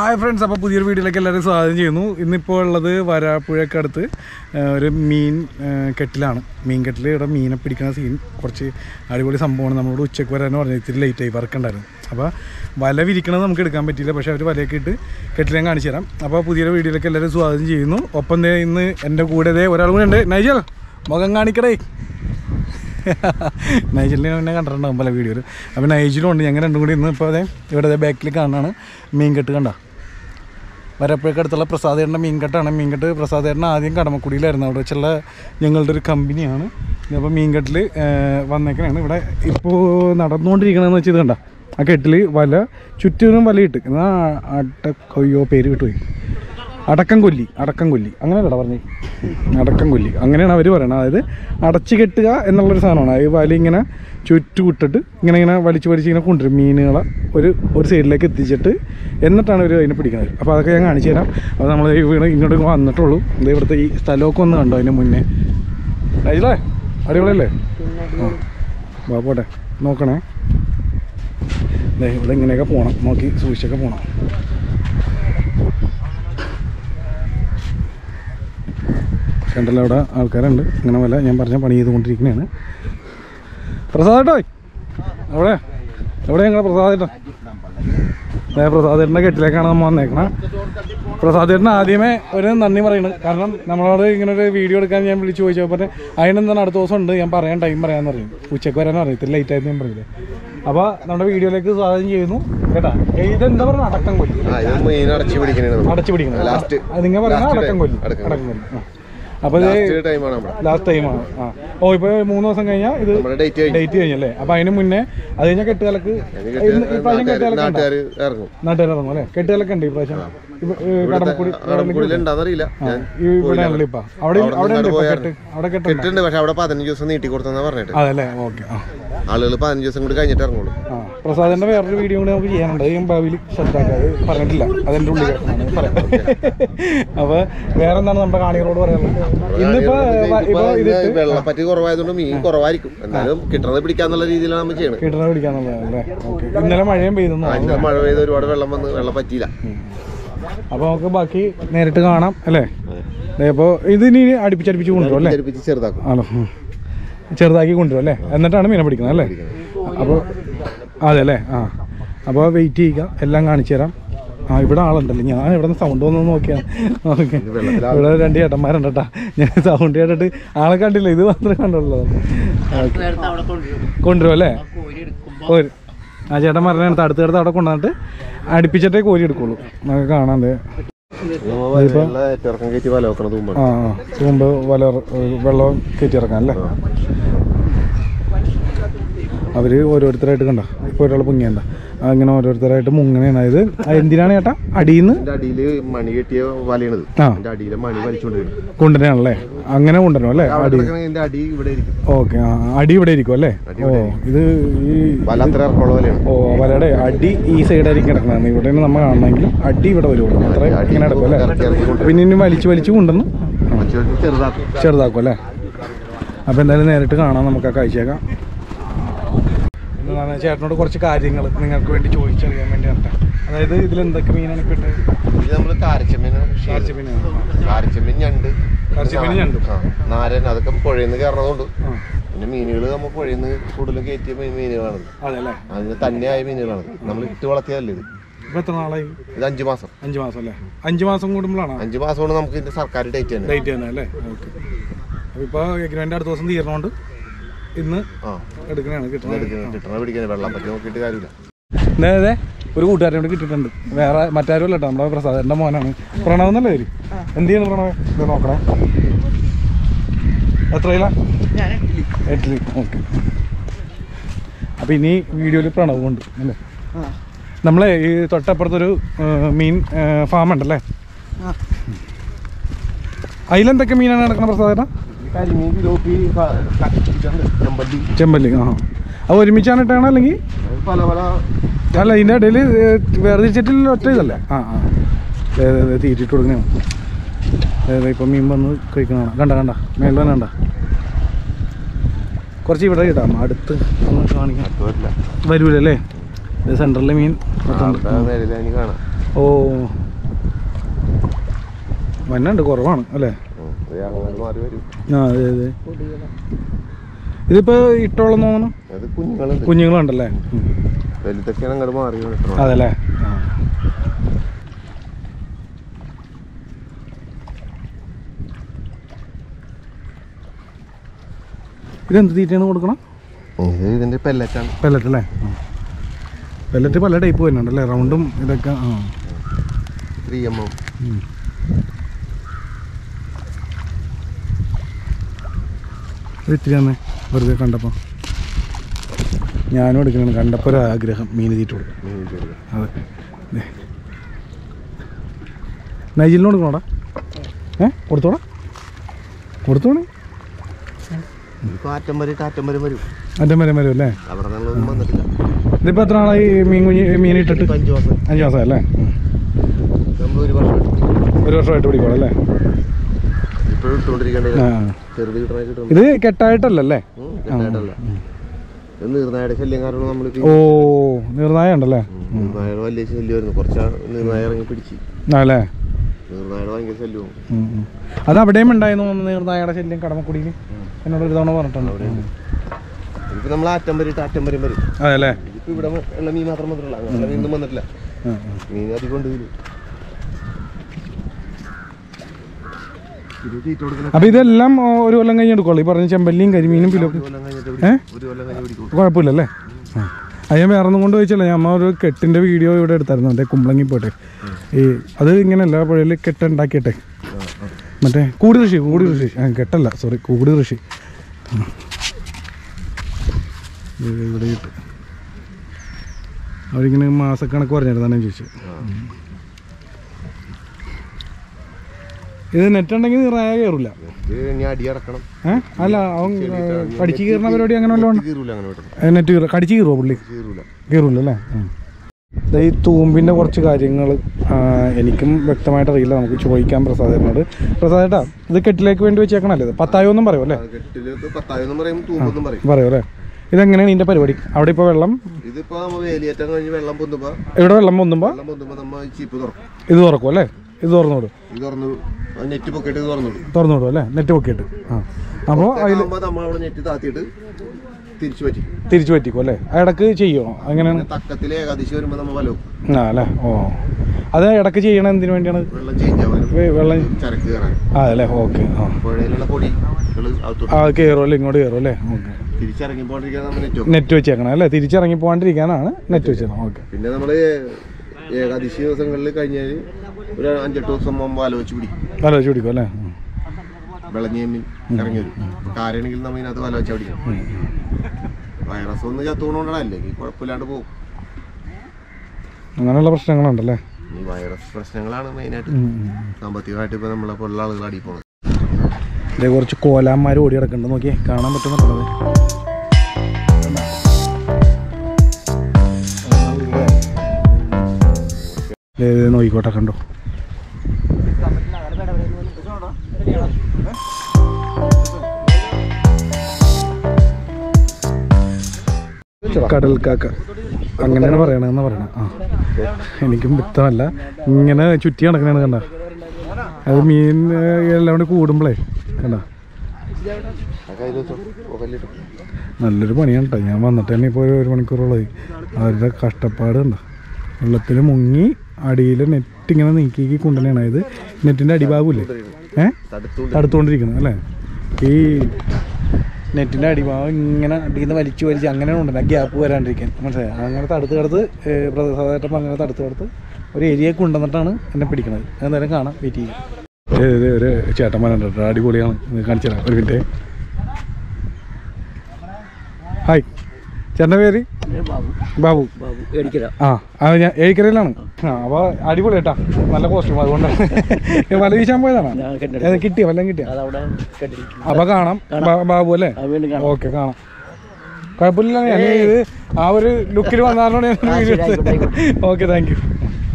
Hi friends അപ്പോൾ പുതിയൊരു വീഡിയോയിലേക്ക് എല്ലാവരും സ്വാഗതം ചെയ്യുന്നു ഇന്നിപ്പോൾ ഉള്ളത് വരാപ്പുഴക്കടുത്ത് ആ, ഒരു മീൻ ആ, കെട്ടിലാണ് മീൻ കെട്ടിൽ ഇവിടെ മീനെ പിടിക്കുന്ന സീൻ കുറച്ച് അടിപൊളി സംഭവമാണ് നമ്മളോട് ഉച്ചയ്ക്ക് വരാൻ പറഞ്ഞത് ഇത്തിരി ലേറ്റ് ആയി വർക്ക് ഉണ്ടായിരുന്നു അപ്പോൾ വല വിരിക്കണത് നമുക്ക് എടുക്കാൻ പറ്റിയില്ല പക്ഷേ അവർ വലയൊക്കെ ഇട്ട് കെട്ടിൽ ഞാൻ കാണിച്ചു തരാം അപ്പോൾ പുതിയൊരു വീഡിയോയിലേക്ക് എല്ലാവരും സ്വാഗതം ചെയ്യുന്നു ഒപ്പം ദേ ഇന്ന് എൻ്റെ കൂടെ ദേ ഒരാൾ കൂടെ ഉണ്ട് നൈജൽ മുഖം കാണിക്കടേ നൈജലിനെ പിന്നെ കണ്ടിട്ടുണ്ടാകും പല വീഡിയോയിൽ അപ്പോൾ നൈജിലും ഉണ്ട് ഞങ്ങൾ രണ്ടും കൂടി ഇന്ന് ഇപ്പോൾ അതെ ഇവിടെ ബാക്കിൽ കാണാനാണ് മീൻ കെട്ട് കണ്ട വരപ്പുഴക്ക് അടുത്തുള്ള പ്രസാദേട്ടൻ്റെ മീൻകെട്ടാണ് മീൻകെട്ട് പ്രസാദേട്ടൻ ആദ്യം കടമക്കുടിയിലായിരുന്നു അവിടെ വെച്ചുള്ള ഞങ്ങളുടെ ഒരു കമ്പനിയാണ് അപ്പോൾ മീൻകെട്ടിൽ വന്നേക്കണാണ് ഇവിടെ ഇപ്പോൾ നടന്നുകൊണ്ടിരിക്കണമെന്ന് വെച്ച് ഇത് കണ്ട ആ കെട്ടിൽ വല ചുറ്റിനും വലയിട്ട് എന്നാൽ അടക്കൊയ്യോ പേര് വിട്ടുപോയി അടക്കം കൊല്ലി അടക്കം കൊല്ലി അങ്ങനെയല്ലടാ പറഞ്ഞേ അടക്കം കൊല്ലി അങ്ങനെയാണ് അവർ പറയുന്നത് അതായത് അടച്ചു കെട്ടുക എന്നുള്ളൊരു സാധനമാണ് അത് വല ഇങ്ങനെ ചുറ്റു വിട്ടിട്ട് ഇങ്ങനെ ഇങ്ങനെ വലിച്ച് വലിച്ച് ഇങ്ങനെ കൊണ്ടുവരും മീനുകളെ ഒരു ഒരു സൈഡിലേക്ക് എത്തിച്ചിട്ട് എന്നിട്ടാണ് അവർ അതിനെ പിടിക്കുന്നത് അപ്പോൾ അതൊക്കെ ഞാൻ കാണിച്ചു തരാം അപ്പോൾ നമ്മൾ വീണ് ഇങ്ങോട്ട് വന്നിട്ടുള്ളൂ ഇത് ഇവിടുത്തെ ഈ സ്ഥലമൊക്കെ ഒന്ന് കണ്ടോ അതിന് മുന്നേ അയച്ചില്ലേ അടിപൊളിയല്ലേ ആ വാ പോട്ടെ നോക്കണേ ദേ ഇവിടെ ഇങ്ങനെയൊക്കെ പോകണം നോക്കി സൂക്ഷിച്ചൊക്കെ പോകണം കണ്ടല്ലോ അവിടെ ആൾക്കാരുണ്ട് ഇങ്ങനെ വല്ല ഞാൻ പറഞ്ഞ പണി ചെയ്തുകൊണ്ടിരിക്കുന്നതാണ് പ്രസാദേട്ടോ അവിടെ എവിടെ ഞങ്ങളെ പ്രസാദേട്ടൻ അതെ പ്രസാദേട്ടൻ്റെ കെട്ടിലേക്കാണ് നമ്മൾ വന്നേക്കണം പ്രസാദേട്ടൻ ആദ്യമേ ഒരു നന്ദി പറയുന്നത് കാരണം നമ്മളോട് ഇങ്ങനെ ഒരു വീഡിയോ എടുക്കാൻ ഞാൻ വിളിച്ച് ചോദിച്ചപ്പോൾ പറഞ്ഞു അതിനെന്താണ് അടുത്ത ദിവസം ഉണ്ട് ഞാൻ പറയാൻ ടൈം പറയാമെന്ന് പറയും ഉച്ചയ്ക്ക് വരാൻ പറയും ഇത്തിരി ലേറ്റ് ആയിട്ട് ഞാൻ പറയില്ലേ അപ്പോൾ നമ്മുടെ വീഡിയോയിലേക്ക് സ്വാഗതം ചെയ്യുന്നു കേട്ടാ ഇതെന്താ പറയുക അടക്കം കൊല്ലി ആ, ഇത് മെയിൻ അടച്ചു പിടിക്കണേ അടച്ചു പിടിക്കണം ലാസ്റ്റ് അത് നിങ്ങൾ പറയുന്നത് Last അടക്കം കൊല്ലി അടക്കം അടക്കം കൊല്ലി ആ. അപ്പോൾ ഇത് ലാസ്റ്റ് ടൈമാണ് നമ്മുടെ ലാസ്റ്റ് ടൈമാണ് ആ ഓ ഇപ്പോൾ മൂന്ന് ദിവസം കഴിഞ്ഞാൽ ഇത് നമ്മുടെ ഡേറ്റ് കഴിഞ്ഞു ഡേറ്റ് കഴിഞ്ഞല്ലേ അപ്പോൾ അതിന് മുന്നേ അത് കഴിഞ്ഞാൽ കെട്ടുകാലക്ക് ഇന്ന് ഇപ്രാവശ്യം കെട്ടുകാലൊക്കെ ഉണ്ടോ നാട്ടുകാർ ഇറങ്ങും നാട്ടുകാർ ഇറങ്ങും അല്ലേ കെട്ടുകാലൊക്കെ ഉണ്ട് ഇപ്രാവശ്യം ഇപ്പൊ, ഏ, കടമക്കുടി കടമ്പുള്ളിൽ ഉണ്ടാന്നറിയില്ല ഞാൻ ഇവിടെ ആണല്ലോ ഇപ്പൊ അവിടെ അവിടെ അവിടെ ഉണ്ട് നിന്ന് ഇപ്പൊ പോയായിരുന്നു. കെട്ട് അവിടെ കെട്ടുണ്ട് കെട്ടുണ്ട് പക്ഷെ അവിടെ പതിനഞ്ച് ദിവസം നീട്ടി കൊടുത്തെന്നാ പറഞ്ഞിട്ട് അതല്ലേ ഓക്കെ ആ ആളുകൾ പതിനഞ്ച് ദിവസം കൂടി കഴിഞ്ഞിട്ട് ഇറങ്ങുള്ളൂ ആ പ്രസാദിന്റെ വേറൊരു വീഡിയോ കൂടി നമുക്ക് ചെയ്യാനുണ്ട് അത് ഞാൻ ഭാവിയിൽ ശ്രദ്ധാക്കാതെ പറഞ്ഞിട്ടില്ല അതെന്റെ ഉള്ളിൽ കിടക്കുന്നതാണ് പറയാം അപ്പൊ വേറെ എന്താണ് നമ്മുടെ കാണികളോട് പറയാനുള്ളത് ഇന്നിപ്പോ വ- ഇപ്പൊ ഇത് ഇന്ന് വെള്ളപ്പറ്റി കുറവായതുകൊണ്ട് മീൻ കുറവായിരിക്കും എന്നാലും കിട്ടണത് പിടിക്കാന്നുള്ള രീതിയിലാണ് നമ്മൾ ചെയ്യണത് കിട്ടണ പിടിക്കാന്നുള്ളതല്ലേ ഓക്കെ ഇന്നലെ മഴയും പെയ്തെന്നു ഇന്നലെ മഴ പെയ്ത് ഒരുപാട് വെള്ളം വന്ന് വെള്ളം പറ്റിയില്ല അപ്പൊ നമുക്ക് ബാക്കി നേരിട്ട് കാണാം അല്ലേ അപ്പോൾ ഇത് ഇനി അടുപ്പിച്ചടുപ്പിച്ച് കൊണ്ടുവരും അല്ലേ ചെറുപ്പിച്ച് ചെറുതാക്കും ആണോ ഉം. ചെറുതാക്കി കൊണ്ടുവരും അല്ലേ എന്നിട്ടാണ് മീനെ പിടിക്കുന്നത് അല്ലേ അപ്പോൾ അതെ അല്ലേ ആ അപ്പോൾ വെയിറ്റ് ചെയ്യുക എല്ലാം കാണിച്ചു തരാം ആ ഇവിടെ ആളുണ്ടല്ലോ ഞാൻ ഇവിടെ നിന്ന് സൗണ്ട് വന്നു നോക്കിയാൽ ഓക്കെ ഇവിടെ രണ്ട് ചേട്ടന്മാരുണ്ട് കേട്ടാ ഞാൻ സൗണ്ട് കേട്ടിട്ട് ആളെ കണ്ടില്ല ഇത് മാത്രമേ കണ്ടുള്ളൂ കൊണ്ടുവരും അല്ലേ ഒരു ആ ചേട്ടൻ പറഞ്ഞ അടുത്ത് അടുത്ത് അവിടെ കൊണ്ടുവന്നിട്ട് അടുപ്പിച്ചിട്ടേ കോരി എടുക്കുള്ളൂ നമുക്ക് കാണാൻ ദേ. ഇറക്കം കയറ്റി വല വെക്കണത് മുമ്പാണ് ആ ആ തൂമ്പ് വല വെള്ളം കയറ്റി ഇറക്കാം അല്ലേ അവർ ഓരോരുത്തരായിട്ട് കണ്ട ഇപ്പോൾ ഒരാൾ പൊങ്ങിയണ്ട അങ്ങനെ ഓരോരുത്തരായിട്ട് മുങ്ങനെയാണ് അതായത് അത് എന്തിനാണ് ചേട്ടാ അടിയിൽ നിന്ന് അതിന്റെ അടിയില് മണി കെട്ടിയ വലയാണത് ആ. അതിന്റെ അടിയിലെ മണി വലിച്ചോണ്ട് വരും കൊണ്ടുവരാണല്ലേ അങ്ങനെ കൊണ്ടുവരണം അല്ലേ അവിടെ അടി കിടക്കണ ഇതിന്റെ അടി ഇവിടെ ഇരിക്കും ഓക്കെ ആ അടി ഇവിടെ ഇരിക്കും അല്ലേ ഓ ഇത് ഈ വല അത്ര ഇറക്കമുള്ള വലയാണ് ഓ വലയുടെ അടി ഈ സൈഡായിരിക്കും കിടക്കുന്നത് ഇവിടെ നിന്ന് നമ്മൾ കാണണമെങ്കിൽ അടി ഇവിടെ വരുള്ളൂ അത്ര ഇങ്ങനെ കിടക്കും അല്ലേ ഇറക്കി ഇറക്കി കൊണ്ട് പിന്നെ ഇനി വലിച്ചു വലിച്ചു കൊണ്ടുവന്ന് വലിച്ചോണ്ട് ചെറുതാക്കും ചെറുതാക്കും അല്ലേ അപ്പോൾ എന്തായാലും നേരിട്ട് കാണാം നമുക്ക് ആ കാഴ്ചയൊക്കെ എന്താണ് ചേട്ടനോട് കുറച്ച് കാര്യങ്ങൾ നിങ്ങൾക്ക് വേണ്ടി ചോദിച്ചറിയാൻ വേണ്ടിയാണ് അതായത് ഇതിൽ എന്തൊക്കെ മീനാണ് കിട്ടുന്നത് ഇത് നമ്മള് കാരച്ചമ്മീനാണ് കൃഷി ചെയ്യുന്നത്. മീനാണ് കാരച്ചമ്മീൻ ഞണ്ട് കാരച്ചമീൻ ഞണ്ട്. ആ, നാരൻ അതൊക്കെ പുഴയിൽ നിന്ന് കയറണതുകൊണ്ട് ആ പിന്നെ മീനുകൾ നമ്മൾ പുഴയിൽ നിന്ന് കൂടുതലും കയറ്റിയ മീ- മീനുകളാണ് അതെ അല്ലേ അതിന് തന്നെയായ മീനുകളാണ് നമ്മൾ ഇട്ട് വളർത്തിയതല്ല ഇത് ഇപ്പോൾ എത്ര നാളായി ഇത് അഞ്ചു മാസം അഞ്ച് മാസം അല്ലേ അഞ്ച് മാസം കൂടുമ്പോഴാണോ അഞ്ചു മാസം കൊണ്ട് നമുക്ക് ഇതിന്റെ സർക്കാർ ഡേറ്റ് തന്നെ ഡേറ്റ് തന്നെ അല്ലേ ഓക്കെ അപ്പോൾ ഇപ്പോൾ എഗ്രിമെൻ്റ് അടുത്ത ദിവസം തീരണോണ്ട് ഇന്ന് ആ എടുക്കണതാണ് കിട്ടുന്നത് എടുക്കുന്നത് കിട്ടണ പിടിക്കുന്നത് വെള്ളം പറ്റി നോക്കിയിട്ട് കാര്യമില്ല അതെ അതെ ഒരു കൂട്ടുകാരനെ കൂടി കിട്ടിയിട്ടുണ്ട് വേറെ മറ്റാരും അല്ല കേട്ടോ നമ്മുടെ പ്രസാദന്റെ മോനാണ് പ്രണവ് എന്നല്ലേ പേര് എന്ത് ചെയ്യണം പ്രണവ് ഇത് നോക്കണേ എത്രയില്ല എട്ടില് ഓക്കെ അപ്പം ഇനി വീഡിയോയിൽ പ്രണവ് ഉണ്ട് അല്ലേ നമ്മളെ ഈ തൊട്ടപ്പുറത്തൊരു ആ, മീൻ ഫാം ഉണ്ടല്ലേ അതിലെന്തൊക്കെ മീനാണ് നടക്കുന്നത് പ്രസാദേട്ടാ കരിമീൻ പിലോപ്പി ചെമ്പല്ലി ചെമ്പല്ലി ആ അത് ഒരുമിച്ചാണ് ഇട്ടാണോ അല്ലെങ്കിൽ പല പല അല്ല ഇതിൻ്റെ ഇടയിൽ വേർതിരിച്ചിട്ടില്ല ഒറ്റ ഇതല്ലേ ആ ആ ദേ, ദേ, ദേ, തീറ്റിട്ട് കൊടുക്കണേ ഇപ്പം മീൻ വന്ന് കഴിക്കണതാണ് കണ്ട കണ്ട മേളിൽ തന്നെ കണ്ട കുറച്ച് ഇവിടെ ഇടാം അടുത്ത് ഒന്ന് കാണിക്കാം വരില്ല വരൂലല്ലേ ഇത് സെൻറ്ററിലെ മീൻ മൊത്തം ഉണ്ട്. കാണാം ഓ വന്നുണ്ട് കുറവാണ് അല്ലേ ഉം. ഇത് അങ്ങനെ മാറി വരും ആ അതെ അതെ ഇതിപ്പോൾ ഇട്ടോളം തോന്നുന്നു അത് കുഞ്ഞുങ്ങളുണ്ട് കുഞ്ഞുങ്ങളുണ്ടല്ലേ ഉം. വലുതൊക്കെയാണ് അങ്ങോട്ട് മാറി കിട്ടണം അതല്ലേ ആ. ഇതെന്ത് തീറ്റയാണ് കൊടുക്കണം ഇത് ഇതിന്റെ പെല്ലറ്റാണ് പെല്ലറ്റ് അല്ലേ പെല്ലറ്റ് പല ടൈപ്പ് വരുന്നുണ്ടല്ലേ റൗണ്ടും ഇതൊക്കെ ആ ത്രീ എം എം ഉം. ഇത് ഇത്തിരി തന്നെ വെറുതെ കണ്ടപ്പോൾ ഞാനും എടുക്കണം കണ്ടപ്പോൾ ഒരു ആഗ്രഹം മീൻ തീറ്റ കൊടുക്കാം അതെ ദേ. നൈജിലിന് കൊടുക്കണോടാ ഏ കൊടുത്തോടാ കൊടുത്തോണേ കാറ്റം വരും കാറ്റം വരും വരും അറ്റം വരെ വരും അല്ലേ അവിടെ നിന്നൊന്നും വന്നിട്ടില്ല ഇതിപ്പോൾ എത്ര നാളായി മീൻ കുഞ്ഞ് മീൻ ഇട്ടിട്ട് ഇപ്പൊ അഞ്ച് മാസം അഞ്ച് മാസം അല്ലേ ഉം. നമ്മൾ ഒരു വർഷം എടുത്തു ഒരു വർഷമായിട്ട് പിടിക്കോളൂ അല്ലേ ഇപ്പോഴും ഇട്ടുകൊണ്ടിരിക്കേണ്ട ആ ചെറുത് കിട്ടണ കിട്ടും ഇത് കെട്ടായിട്ടല്ലല്ലേ കേട്ടായിട്ടല്ല ഇത് നീർനായുടെ ശല്യം കാരണം നമ്മൾ ഓ നിർണായ ഉണ്ടല്ലേ നീർനായുടെ വലിയ ശല്യമായിരുന്നു കുറച്ച് നീർനായ ഇറങ്ങി പിടിച്ച് ആ അല്ലേ നീർനായുടെ ഭയങ്കര ശല്യവും ഉം, ഉം. അത് അവിടെയും ഉണ്ടായിരുന്നു നീർനായയുടെ ശല്യം കടമക്കുടിയിൽ എന്നോട് ഒരു തവണ പറഞ്ഞിട്ടുണ്ട് ഉം. ഇതിപ്പോ നമ്മൾ ആറ്റം വരും ആറ്റം വരും വരും അതെ അല്ലേ ഇതിപ്പോ ഇവിടെ ഉള്ള മീൻ മാത്രം വന്നിട്ടില്ല അങ്ങനെ മീനൊന്നും വന്നിട്ടില്ല ഉം, ഉം. മീൻ അധികം ഉണ്ട് ഇതില് ഇത് തീറ്റ കൊടുക്കുന്ന അപ്പൊ ഇതെല്ലാം ഓ, ഒരു കൊല്ലം കഴിഞ്ഞ് എടുക്കുള്ളൂ ഈ പറഞ്ഞ ചെമ്പല്ലിയും കരിമീനും പിലൊക്കെ ഒരു കൊല്ലം കഴിഞ്ഞിട്ട് ഏ? ഒരു കൊല്ലം കഴിഞ്ഞ് പിടിക്കും കുഴപ്പമില്ലല്ലേ ആ. അത് ഞാൻ വേറെ ഒന്നും കൊണ്ട് ചോദിച്ചില്ല ഞാൻ അമ്മ ഒരു കെട്ടിന്റെ വീഡിയോ ഇവിടെ എടുത്തായിരുന്നു മറ്റേ കുമ്പളങ്ങി പോയിട്ട് ഈ അത് ഇങ്ങനെയല്ല പുഴയിൽ കെട്ട് ഉണ്ടാക്കിയിട്ടെ മറ്റേ കൂടി കൃഷി കൂടി കൃഷി ആ കെട്ടല്ല സോറി കൂടി കൃഷി ആ. ഇത് ഇവിടെ ഇട്ട് അവരിങ്ങനെ മാസക്കണക്ക് പറഞ്ഞിരുന്നാണ് ഞാൻ ചോദിച്ചത് ഇത് നെറ്റ് ഉണ്ടെങ്കിൽ നിറയെ കയറില്ല ഇത് ഇനി അടി അടക്കണം ഏഹ് അല്ല അവൻ കടിച്ചു കീറുന്ന പരിപാടി അങ്ങനെ വല്ലതും കീറൂല അങ്ങനെ വിട്ടത് ഏ, നെറ്റ് കീറ കടിച്ചു കീറുമോ പുള്ളി കീറൂല കീറൂല അല്ലേ ഉം. ദേ ഈ തൂമ്പിൻ്റെ കുറച്ച് കാര്യങ്ങൾ എനിക്കും വ്യക്തമായിട്ട് അറിയില്ല നമുക്ക് ചോദിക്കാം പ്രസാദേട്ടനോട് പ്രസാദേട്ടാ ഇത് കെട്ടിലേക്ക് വേണ്ടി വെച്ചേക്കണല്ലേ ഇത് പത്തായോ ഒന്നും പറയും അല്ലേ കെട്ടില് പത്തായെന്നും പറയും തൂമ്പെന്നും പറയും പറയും അല്ലേ ഇതെങ്ങനെയാണ് ഇതിൻ്റെ പരിപാടി അവിടെ ഇപ്പോൾ വെള്ളം ഇതിപ്പോ നമ്മ വേലിയേറ്റം കഴിഞ്ഞ് വെള്ളം പൊന്തുമ്പോ ഇവിടെ വെള്ളം പൊന്നുമ്പോൾ വെള്ളം പൊന്തുമ്പോ നമ്മ ഈ ചീപ്പ് തുറക്കും ഇത് തുറക്കും അല്ലേ ഇത് തുറന്നു വിടും ഇത് തുറന്നു നെറ്റ് പൊക്കിയിട്ട് ഇത് തുറന്നു വിടും തുറന്നു വിടും അല്ലേ നെറ്റ് പൊക്കിയിട്ട് ആ അപ്പോൾ ആകുമ്പോ നമ്മൾ അവിടെ നെറ്റ് താത്തിയിട്ട് തിരിച്ചു പറ്റി തിരിച്ചു പറ്റിക്കും അല്ലേ ആ ഇടക്ക് ചെയ്യുമോ അങ്ങനെയാണ് തക്കത്തിൽ ഏകാദശി വരുമ്പോ നമ്മ വലവും ആ അല്ലേ ഓ അത് ഇടക്ക് ചെയ്യണം എന്തിനു വേണ്ടിയാണ് വെള്ളം ചേഞ്ച് ആവാനും വെ- വെള്ളം ചരക്ക് കയറാൻ ആ അല്ലേ ഓക്കെ ആ പുഴയിലുള്ള പൊടി അകത്തോട്ട് ആ കയറും അല്ലേ ഇങ്ങോട്ട് കയറും അല്ലേ ഓക്കെ തിരിച്ചിറങ്ങിപ്പോണ്ടിരിക്കാൻ നമ്മൾ നെറ്റ് വെക്കും നെറ്റ് വെച്ചേക്കണം അല്ലേ തിരിച്ചിറങ്ങി പോകാണ്ടിരിക്കാനാണ് നെറ്റ് വെച്ചേക്കണം ഓക്കെ പിന്നെ നമ്മള് ഏകാദശി ദിവസങ്ങളിൽ കഴിഞ്ഞാൽ ഒരു അഞ്ചെട്ട് ദിവസം മുമ്പ് വല വെച്ച് പിടിക്കും ആലോചിച്ച് പിടിക്കും അല്ലേ ഉം. വിളഞ്ഞേമ്മിൻ ഇറങ്ങി വരും കാരാണെങ്കിൽ നമ്മൾ ഇതിനകത്ത് വല വെച്ച് പിടിക്കും വൈറസ് ഒന്ന് ചത്തുകൊണ്ടാണ് അല്ലെങ്കിൽ കുഴപ്പമില്ലാണ്ട് പോകും അങ്ങനെയുള്ള പ്രശ്നങ്ങളുണ്ടല്ലേ ഈ വൈറസ് പ്രശ്നങ്ങളാണ് മെയിനായിട്ട് ഉം, ഉം. സാമ്പത്തികമായിട്ട് ഇപ്പോൾ നമ്മളെ പോലുള്ള ആളുകൾ അടി പോകുന്നത് ഇതേ കുറച്ച് കോലാന്മാർ ഓടി കിടക്കുന്നുണ്ട് നോക്കിയേ കാണാൻ പറ്റുന്നുണ്ടത് നോക്കിക്കോട്ടെ കണ്ടോ കടൽ കാക്ക അങ്ങനെയാണ് പറയണെന്ന് പറയണ ആ എനിക്കും വ്യക്തമല്ല ഇങ്ങനെ ചുറ്റി നടക്കണേന്ന് കണ്ട അത് മീൻ ഏഹ്, എല്ലാം കൂടി കൂടുമ്പോഴേ കണ്ട നല്ലൊരു പണിയാണ് കേട്ടോ ഞാൻ വന്നിട്ട് തന്നെ ഇപ്പോൾ ഒരു മണിക്കൂറോളായി അവരുടെ കഷ്ടപ്പാട് കണ്ട വെള്ളത്തിൽ മുങ്ങി അടിയിൽ നെറ്റ് ഇങ്ങനെ നീക്കി കൊണ്ടുതന്നെയാണ് ഇത് നെറ്റിൻ്റെ അടിഭാഗമില്ലേ ഏ തടുത്തുകൊണ്ട് തടുത്തുകൊണ്ടിരിക്കുന്നത് അല്ലേ ഈ നെറ്റിൻ്റെ അടിഭാഗം ഇങ്ങനെ അടിയിൽ നിന്ന് വലിച്ചു വലിച്ച് അങ്ങനെ ഉണ്ടല്ലോ ഗ്യാപ്പ് വരാണ്ടിരിക്കാൻ മനസ്സിലായി അങ്ങനെ തടുത്ത് തടുത്ത് പ്രസാദമായിട്ട് അങ്ങനെ തടുത്ത് തടുത്ത് ഒരു ഏരിയ കൊണ്ടുവന്നിട്ടാണ് എന്നെ പിടിക്കണത് എന്തായാലും കാണാം വെയിറ്റ് ചെയ്യും ഏ, ഇത് ഒരു ചേട്ടന്മാരുണ്ട് കേട്ടോ അടിപൊളിയാണ് ഇത് കാണിച്ചു തരാം ഒരു മിനിറ്റ് ഹായ് ചേട്ടൻ്റെ പേര് ബാബു ആ അത് ഞാൻ ഏഴിക്കരയിലാണ് ആ അപ്പോൾ അടിപൊളി കേട്ടാ നല്ല കോസ്റ്റ്യൂം അതുകൊണ്ടാണ് വല വീശാൻ പോയതാണോ ഏത് കിട്ടിയോ വല്ലതും കിട്ടിയോ അപ്പൊ കാണാം ബാ- ബാബു അല്ലേ ഓക്കെ കാണാം കുഴപ്പമില്ല ഞാൻ ഇത് ആ ഒരു ലുക്കിൽ വന്നാലോണ്ട് ഓക്കെ താങ്ക് യു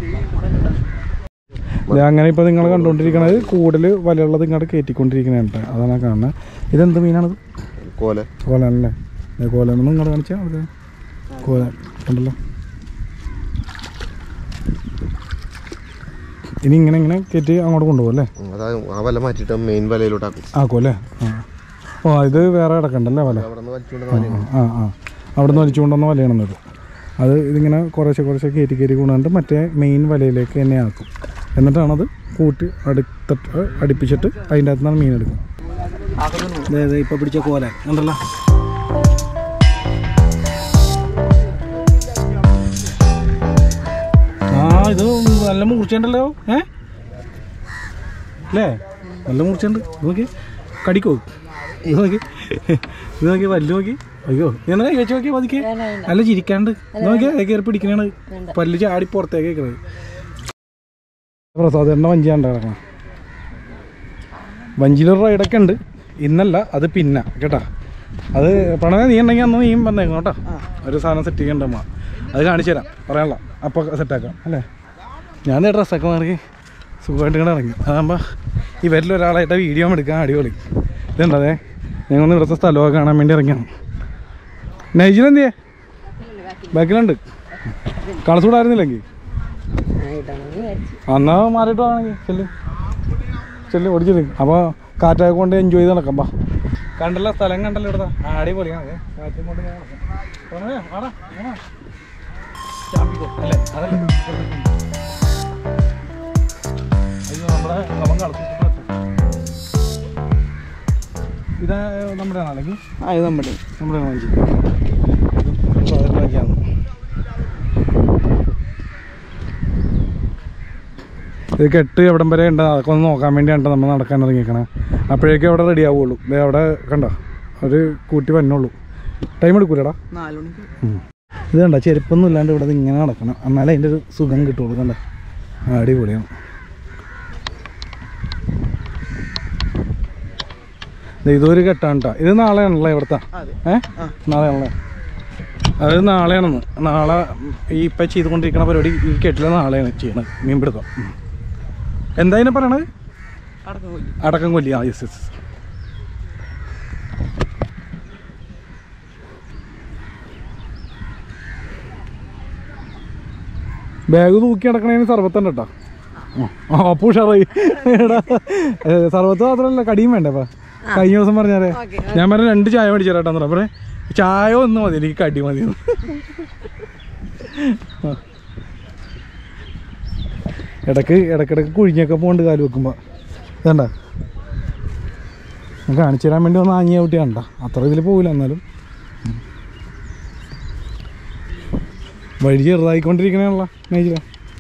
അങ്ങനെ ഇപ്പൊ നിങ്ങൾ കണ്ടുകൊണ്ടിരിക്കണത് കൂടുതൽ വലയുള്ളത് ഇങ്ങോട്ട് കയറ്റിക്കൊണ്ടിരിക്കണേ അതാണ് കാണുന്നത് ഇതെന്ത് മീനാണത് കോല കോലല്ലേ കോലൊന്നും ഇങ്ങോട്ട് കാണിച്ചാൽ അത് കോല ഉണ്ടല്ലോ ഇനി ഇങ്ങനെ ഇങ്ങനെ കയറ്റി അങ്ങോട്ട് കൊണ്ടുപോകും അല്ലേ അതാ ആ വല മാറ്റിയിട്ട് മെയിൻ വലയിലോട്ടാക്കും ആക്കും അല്ലേ ആ ഓ ഇത് വേറെ കിടക്കണ്ടല്ലേ വല അവിടെ നിന്ന് വലിച്ചുകൊണ്ട് ആ ആ അവിടെ നിന്ന് വലിച്ചു കൊണ്ടുവന്ന വലയാണെന്നത് അത് ഇതിങ്ങനെ കുറേശ്ശെ കുറേശ്ശെ കയറ്റി കയറ്റി കൊണ്ടുവന്നിട്ട് മറ്റേ മെയിൻ വലയിലേക്ക് തന്നെ ആക്കും എന്നിട്ടാണത് കൂട്ടി അടുത്തിട്ട് അടുപ്പിച്ചിട്ട് അതിൻ്റെ അകത്തുനിന്നാണ് മീൻ എടുക്കുക അതെ ഇപ്പോൾ പിടിച്ച കോല ഉണ്ടല്ലോ ആ ഇത് നല്ല മൂർച്ചയുണ്ടല്ലോ ഏ അല്ലേ നല്ല മൂർച്ചയുണ്ട് ഇത് നോക്കി കടിക്കോ ഇത് നോക്കി ഇത് നോക്കി പല്ല് നോക്കി അയ്യോ എന്നാ കൈ വെച്ച് നോക്കി പതുക്കെ അല്ല ചിരിക്കാണ്ട് ഇത് നോക്കി കയറി പിടിക്കണാണ് പല്ല് ചാടി പുറത്തേക്ക് വെക്കണത് പ്രസാദേട്ടൻ്റെ വഞ്ചിയാണ്ട് കിടക്കണം വഞ്ചിയിലൊരു റൈഡൊക്കെ ഉണ്ട് ഇന്നല്ല അത് പിന്നെ കേട്ടാ അത് പ്രണവ നീ ഉണ്ടെങ്കിൽ അന്ന് നീയും വന്നേക്കും കേട്ടോ ഒരു സാധനം സെറ്റ് ചെയ്യണ്ടമ്മ അത് കാണിച്ചു തരാം പറയാനുള്ള അപ്പോൾ സെറ്റാക്കാം അല്ലേ ഞാൻ ഡ്രസ്സൊക്കെ മാറി സുഖമായിട്ട് ഇങ്ങനെ ഇറങ്ങി അതാകുമ്പോൾ ഇവരിൽ ഒരാളായിട്ട് വീഡിയോ എടുക്കാൻ അടിപൊളി ഇതുണ്ടതേ ഞങ്ങൾ ഇവിടുത്തെ സ്ഥലമൊക്കെ കാണാൻ വേണ്ടി ഇറങ്ങിയാണ് നൈജിൽ എന്തിയേ ബാക്കിലുണ്ട് കളസൂടായിരുന്നില്ലെങ്കിൽ എന്നാ മാറിയിട്ട് വേണമെങ്കിൽ ചെല്ല് ചെല്ല് ഓടിച്ചില്ല അപ്പോൾ കാറ്റൊക്കെ കൊണ്ട് എൻജോയ് ചെയ്ത് നടക്കാം ബാ കണ്ടല്ലോ സ്ഥലം കണ്ടല്ലോ ഇവിടുത്തെ അടിപൊളിയാണ് കാറ്റും കൊണ്ട് ഞാൻ നടക്കാം. പ്രണവേ, വാടാ, വാടാ. ചാമ്പിക്കോ, അല്ലേ? അതല്ലേ? അയ്യോ, നമ്മുടെ അവൻ കളത്തിട്ട് ഇത് നമ്മുടെ ആണോ അല്ലെങ്കിൽ ആ ഇത് നമ്മുടെ നമ്മുടെ വാങ്ങിച്ചു ഇതും അതിൽ വാങ്ങിയാണ് ഇത് കെട്ട് എവിടം വരെ ഉണ്ട് അതൊക്കെ ഒന്ന് നോക്കാൻ വേണ്ടിയാണ് നമ്മൾ നടക്കാൻ ഇറങ്ങിയേക്കണേ അപ്പോഴേക്കും അവിടെ റെഡി ആവുള്ളൂ ദേ അവിടെ കണ്ടോ ഒരു കൂട്ടി വന്നുള്ളൂ ടൈം എടുക്കൂലടാ നാല് മണിക്ക് ഇത് കണ്ട ചെരുപ്പൊന്നും ഇല്ലാണ്ട് ഇവിടെ ഇങ്ങനെ നടക്കണം എന്നാലേ അതിൻ്റെ ഒരു സുഖം കിട്ടുള്ളൂ കണ്ട അടിപൊളിയാണ് ദേ ഇതൊരു കെട്ടാണ് കേട്ടോ ഇത് നാളെയാണല്ലോ ഇവിടുത്തെ അതെ ഏ നാളെയാണല്ലേ അത് നാളെയാണെന്ന് നാളെ ഈ ഇപ്പം ചെയ്തുകൊണ്ടിരിക്കുന്ന പരിപാടി ഈ കെട്ടിൽ നാളെയാണ് ചെയ്യണത് മീൻപിടുത്തം ഉം. എന്താ ഇതിനെ പറയണത് അടക്കം കൊല്ലി അടക്കം കൊല്ലി ആ യെസ് യെസ് ബാഗ് തൂക്കി നടക്കണേന് സർബത്തുണ്ട് കേട്ടോ ആ അപ്പു ഉഷാറായി എടാ ഏ, സർബത്ത് മാത്രമല്ല കടിയും വേണ്ടേ അപ്പൊ കഴിഞ്ഞ ദിവസം പറഞ്ഞാലേ ഞാൻ പറഞ്ഞ രണ്ട് ചായ മേടിച്ചു തരാട്ടാന്ന് പറഞ്ഞ ചായ ഒന്ന് മതി എനിക്ക് കടി മതി ആ. ഇടക്ക് ഇടക്കിടക്ക് കുഴിഞ്ഞൊക്കെ പോണ്ട് കാല് വെക്കുമ്പോൾ ഇതണ്ട ഞാൻ കാണിച്ചു തരാൻ വേണ്ടി ഒന്ന് ആഞ്ഞിയ കുട്ടി കണ്ട അത്ര ഇതിൽ പോകില്ല എന്നാലും ഉം. വഴി ചെറുതായിക്കൊണ്ടിരിക്കണേയുള്ള മേജില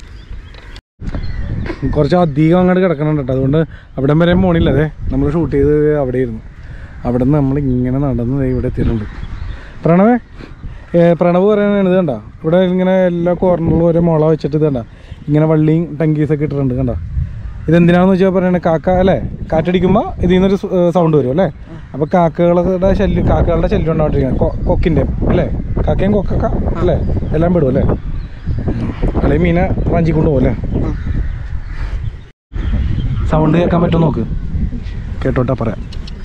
കുറച്ച് അധികം അങ്ങോട്ട് കിടക്കണുണ്ട് കേട്ടോ അതുകൊണ്ട് അവിടം വരെ പോണില്ല അതെ നമ്മൾ ഷൂട്ട് ചെയ്ത് അവിടെ ഇരുന്നു അവിടെ നിന്ന് നമ്മൾ ഇങ്ങനെ നടന്ന് ദേ ഇവിടെ എത്തിയിട്ടുണ്ട് പ്രണവേ ഏ, പ്രണവ് പറയുന്നത് ഇത് കണ്ട ഇവിടെ ഇങ്ങനെ എല്ലാ കോർണറിലും ഓരോ മുള വെച്ചിട്ട് ഇത് കണ്ട ഇങ്ങനെ വള്ളിയും ടങ്കീസൊക്കെ ഇട്ടിട്ടുണ്ട് കണ്ട ഇതെന്തിനാണെന്ന് വെച്ചാൽ പറയണത് കാക്ക അല്ലേ കാറ്റടിക്കുമ്പോൾ ഇതിൽ നിന്നൊരു സൗണ്ട് വരും അല്ലേ അപ്പോൾ കാക്കകളുടെ ശല്യം കാക്കകളുടെ ശല്യം ഉണ്ടാവാണ്ടിരിക്കുക കൊക്കിൻ്റെ അല്ലേ കാക്കയും കൊക്കൊക്കെ അല്ലേ എല്ലാം വിടും അല്ലേ അല്ലെങ്കിൽ മീനെ വഞ്ചി കൊണ്ടുപോകും അല്ലേ സൗണ്ട് കേൾക്കാൻ പറ്റുമോ നോക്ക് കേട്ടോട്ടാ പറയാം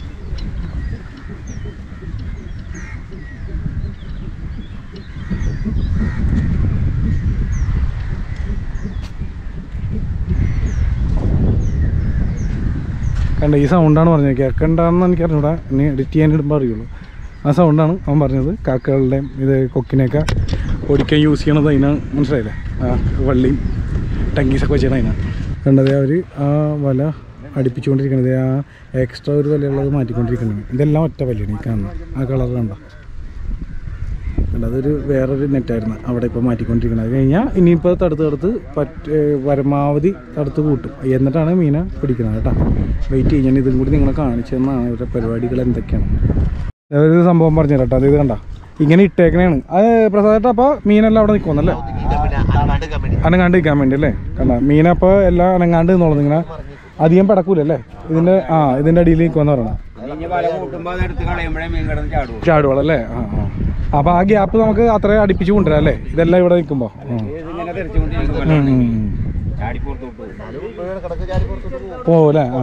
കണ്ട ഈ സൗണ്ടാണ് പറഞ്ഞത് കേൾക്കണ്ടെന്ന് എനിക്ക് അറിഞ്ഞൂടാ ഇനി എഡിറ്റ് ചെയ്യാൻ ഇടുമ്പോൾ അറിയുള്ളൂ ആ സൗണ്ടാണ് അവൻ പറഞ്ഞത് കാക്കകളുടെയും ഇത് കൊക്കിനെയൊക്കെ ഓടിക്കാൻ യൂസ് ചെയ്യണത് അതിനാണ് മനസ്സിലായില്ലേ ആ വള്ളിയും ടങ്കീസൊക്കെ വെച്ചാണ് അതിനാണ് കണ്ടത് അവർ ആ വല അടുപ്പിച്ചുകൊണ്ടിരിക്കണത് ആ എക്സ്ട്രാ ഒരു വലയുള്ളത് മാറ്റിക്കൊണ്ടിരിക്കുന്നത് ഇതെല്ലാം ഒറ്റ വലയാണ് ഈ കാണുന്നത് ആ കളർ കണ്ട കണ്ട അതൊരു വേറൊരു നെറ്റായിരുന്നു അവിടെ ഇപ്പോൾ മാറ്റിക്കൊണ്ടിരിക്കുന്നത് അത് കഴിഞ്ഞാൽ ഇനിയിപ്പോൾ തടുത്ത് തടുത്ത് പറ്റ പരമാവധി തടുത്ത് കൂട്ടും എന്നിട്ടാണ് മീനെ പിടിക്കുന്നത് കേട്ടോ വെയിറ്റ് ചെയ്യും ഞാൻ ഇതും കൂടി നിങ്ങളെ കാണിച്ചു തന്നാണ് ഇവരുടെ പരിപാടികൾ എന്തൊക്കെയാണ് ഒരു സംഭവം പറഞ്ഞു കേട്ടോ അത് ഇത് കണ്ട ഇങ്ങനെ ഇട്ടേക്കണേണ് അത് പ്രസാദേട്ടാ അപ്പോൾ മീനെല്ലാം അവിടെ നിൽക്കുമെന്നല്ലേ അനങ്ങാണ്ട് നിൽക്കാൻ വേണ്ടി അല്ലേ കണ്ട മീനപ്പോൾ എല്ലാം അനങ്ങാണ്ട് നിന്നോളും ഇങ്ങനെ അധികം പിടക്കൂലല്ലേ ഇതിൻ്റെ ആ ഇതിൻ്റെ അടിയിൽ നിൽക്കുമെന്ന് പറയണം ഇനി വല കൂട്ടുമ്പോ അത് എടുത്ത് കളയുമ്പോഴേ മീൻ കിടന്ന് ചാടുള്ളൂ ചാടുവളല്ലേ ആ ആ അപ്പോൾ ആ ഗ്യാപ്പ് നമുക്ക് അത്രയും അടുപ്പിച്ച് കൊണ്ടുവരാം അല്ലേ ഇതെല്ലാം ഇവിടെ നിൽക്കുമ്പോൾ ഇതിങ്ങനെ തെറിച്ചുകൊണ്ടിരിക്കും ചാടി പുറത്തോട്ട് പോകും പോവല്ലേ ആ